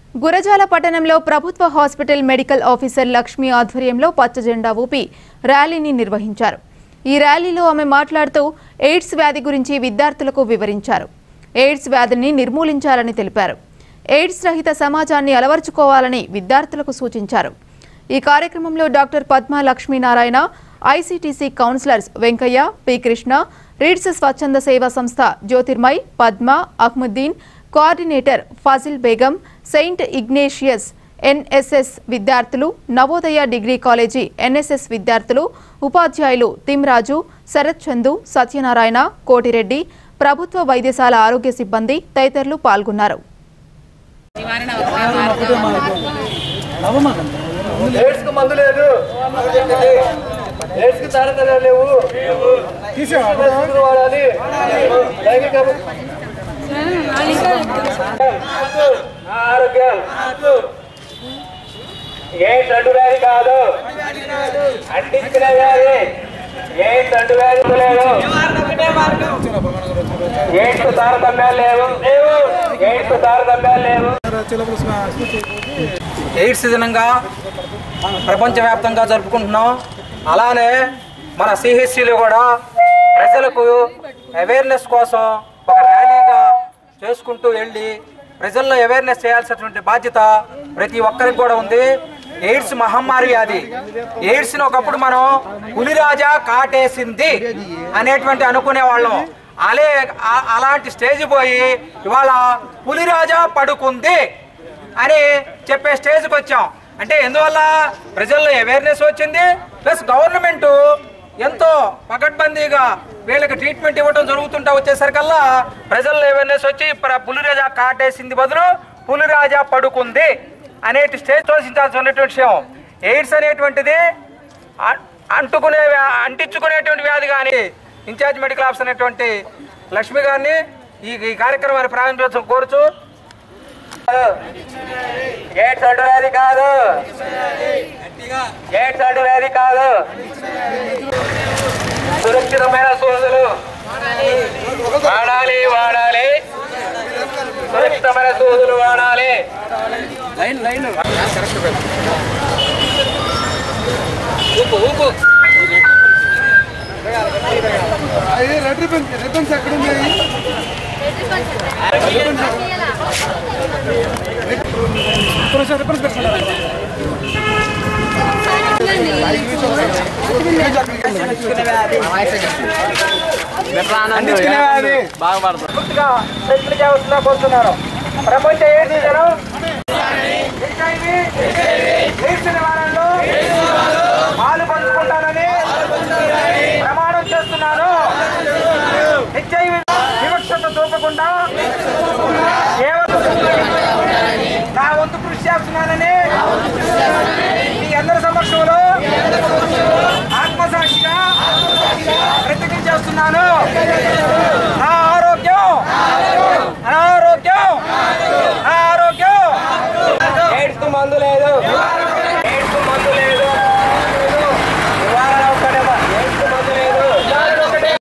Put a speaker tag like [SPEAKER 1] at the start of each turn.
[SPEAKER 1] గురజాల పట్టణంలో ప్రభుత్వ hospital medical officer Lakshmi ఆధ్వర్యంలో పచ్చ జెండా ఊపి ర్యాలీని నిర్వహించారు ఈ ర్యాలీలో ఆమె మాట్లాడుతూ ఎయిడ్స్ వ్యాధి గురించి విద్యార్థులకు వివరించారు ఎయిడ్స్ వ్యాధిని నిర్మూలించాలని తెలిపారు ఎయిడ్స్ రహిత సమాజాన్ని అలవర్చుకోవాలని విద్యార్థులకు సూచించారు ఈ కార్యక్రమంలో doctor Padma Lakshminarayana ICTC counsellors Venkaiah P Krishna READS స్వచ్ఛంద సేవా సంస్థ Jyothirmai Padma Ahmeddin coordinator Fazil Begum Saint Ignatius NSS విద్యార్థులు నవోదయ డిగ్రీ కాలేజీ ఎన్ఎస్ఎస్ విద్యార్థులు ఉపాధ్యాయులు తిమ్రాజు శరత్ చందు సత్యనారాయణ కోటిరెడ్డి ప్రభుత్వ వైద్యశాల ఆరోగ్య సిబ్బంది తదితరులు పాల్గొన్నారు
[SPEAKER 2] ఎయిడ్స్ కు మందు లేదు ఎయిడ్స్ కి తారతమ్యాలు లేవు మందులు వాడాలి లైంగిక ఆరోగ్యం ఏ తండ్రి వ్యాధి కాదు అంటించిన వ్యాధి ఏ తండ్రి వ్యాధి లేదు ఎయిడ్స్ కు తారతమ్యాలు లేవు లేవు ఎయిడ్స్ కు తారతమ్యాలు లేవు
[SPEAKER 3] ఎయిడ్స్ దినంగా ప్రపంచవ్యాప్తంగా జరుపుకుంటున్నాం అలానే మన సిహెచ్సిలో కూడా ప్రజలకు అవేర్నెస్ కోసం ఒక ర్యాలీగా చేసుకుంటూ వెళ్ళి ప్రజల్లో అవేర్నెస్ చేయాల్సినటువంటి బాధ్యత ప్రతి ఒక్కరికి కూడా ఉంది ఎయిడ్స్ మహమ్మారి వ్యాధి ఎయిడ్స్ని ఒకప్పుడు మనం పులిరాజా కాటేసింది అనేటువంటి అనుకునే వాళ్ళం అలే ఆ- అలాంటి స్టేజ్ పోయి ఇవాళ పులిరాజా పడుకుంది అని చెప్పే స్టేజ్కి వచ్చాం అంటే ఎందువల్ల ప్రజల్లో అవేర్నెస్ వచ్చింది ప్లస్ గవర్నమెంట్ ఎంతో పకడ్బందీగా వీళ్ళకి ట్రీట్మెంట్ ఇవ్వడం జరుగుతుంటా వచ్చేసరికల్లా ప్రజల్లో అవేర్నెస్ వచ్చి ప్ర- పులిరాజా కాటేసింది బదులు పులిరాజా పడుకుంది అనేటి స్టేజ్ తోసించాల్సినటువంటి విషయం ఎయిడ్స్ అనేటువంటిది అ- అంటుకునే వ్యా- అంటించుకునేటువంటి వ్యాధి కానీ ఇన్ఛార్జ్ మెడికల్ ఆఫీసర్ అనేటువంటి లక్ష్మి గారిని ఈ ఈ కార్యక్రమాన్ని ప్రారంభించడం కోరుచు
[SPEAKER 2] ఎయిడ్స్ అంటు వ్యాధి కాదు ఎయిడ్స్ అంటు వ్యాధి కాదు సురక్షితమైన సూదులు వాడాలి వాడాలి సురక్షితమైన సూదులు వాడాలి ఊపు ఊపు
[SPEAKER 4] రెడ్ రిబన్ రిబన్స్ ఎక్కడ ఉన్నాయి రిబన్స్ పెట్టుకున్నారా
[SPEAKER 3] పూర్తిగా ప్రశ్న చేయవలసిన కోరుతున్నాను ప్రపంచ ఎయిడ్స్ దినం